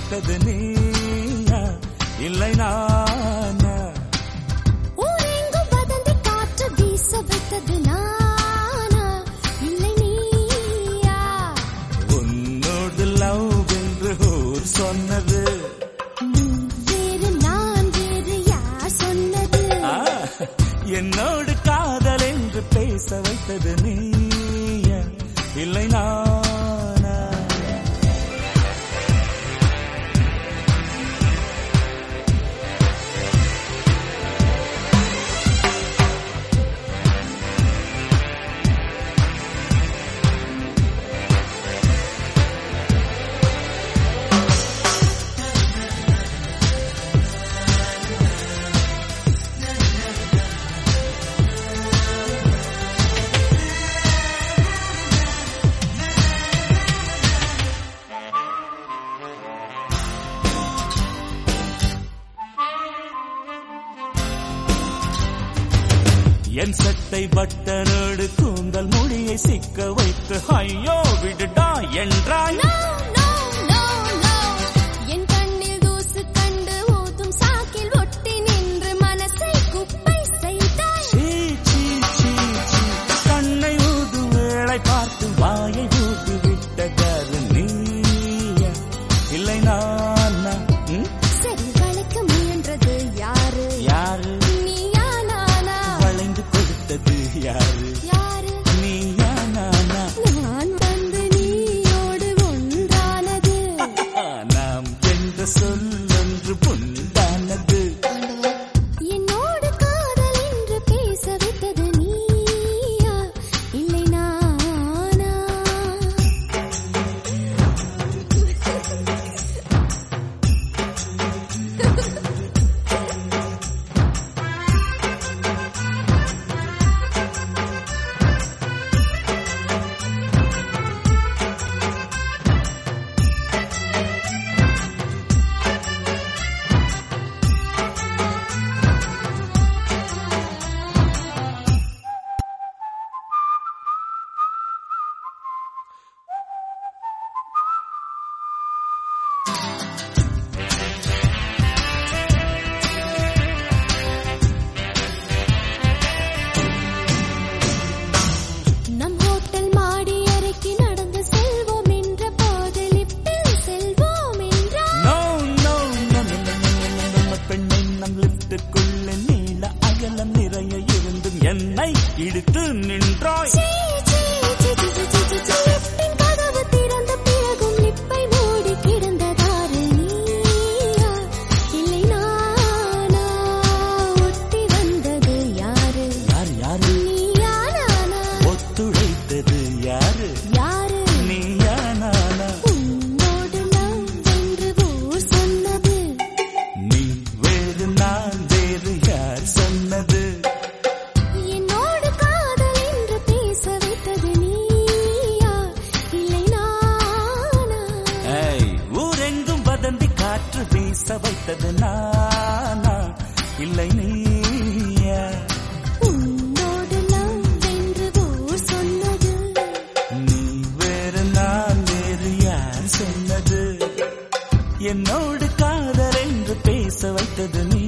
வைத்தது நீயா இல்லை நானா ஊரெங்கும் வதந்தி காற்று வீச வைத்தது நானா இல்லை நீயா உன்னோடு லவ் என்று ஊர் சொன்னது நீ வேறு நான் வேறு யார் சொன்னது ஆ, என்னோடு காதல் என்று பேச வைத்தது நீயா இல்லை நானா என் சட்டை பட்டனோடு கூந்தல் மொழியை சிக்க வைத்து ஐயோ விடுடா என்றாய் No, no, no, no. என் கண்ணில் தூசு கண்டு ஊதும் சாக்கில் ஒட்டி நின்று மனசை குப்பை செய்தாய் சீ, சீ, சீ, சீ. கண்ணை ஊது வேளை பார்த்து வாயை ஊதி விட்டதாரு நீயா இல்லை நானா ம்? சரி வளைக்க முயன்றது யாரு யாரு நீயா நானா வளைந்து கொடுத்தது யாரு யாரு நீயா நானா நான் வந்து நீயோடு ஒன்றானது நாம் என்ற சொல்லொன்று பொன்தானது என்னோடு காதல் என்று பேச வைத்தது நீயா இல்லை நானா நம் ஹோட்டல் மாடி அறைக்கு நடந்து செல்வோம் என்ற போது லிப்டில் செல்வோம் என்றார் no no no no, no, no, no, no, no, பெண்ணை நம் லிப்டுக்குள்ள நீள அகலம் நிறைய இருந்தும் என்னை இழுத்து நின்றாய் சீ, சீ, சீ, சீ, சீ, சீ, சீ, சீ. லிப்டின் கதவு திறந்த பிறகும் லிப்பை மூடி கிடந்ததாரு நீயா இல்லை நானா ஒட்டி வந்தது யாரு யார் யாரு நீயா நானா ஒத்துழைத்தது யாரு யாரு நீயா நானா உன்னோடு லவ் என்று ஊர் சொன்னது நீ வேறு நான் வேறு யார் சொன்னது என்னோடு காதல் என்று பேச வைத்தது நீயா இல்லை நானா ஏய், ஊரெங்கும் வதந்தி காற்று வீச வைத்தது நானா இல்லை நீயா உன்னோடு லவ் என்று ஊர் சொன்னது நீ வேறு நான் வேறு யார் சொன்னது என்னோடு காதல் என்று பேச வைத்தது நீ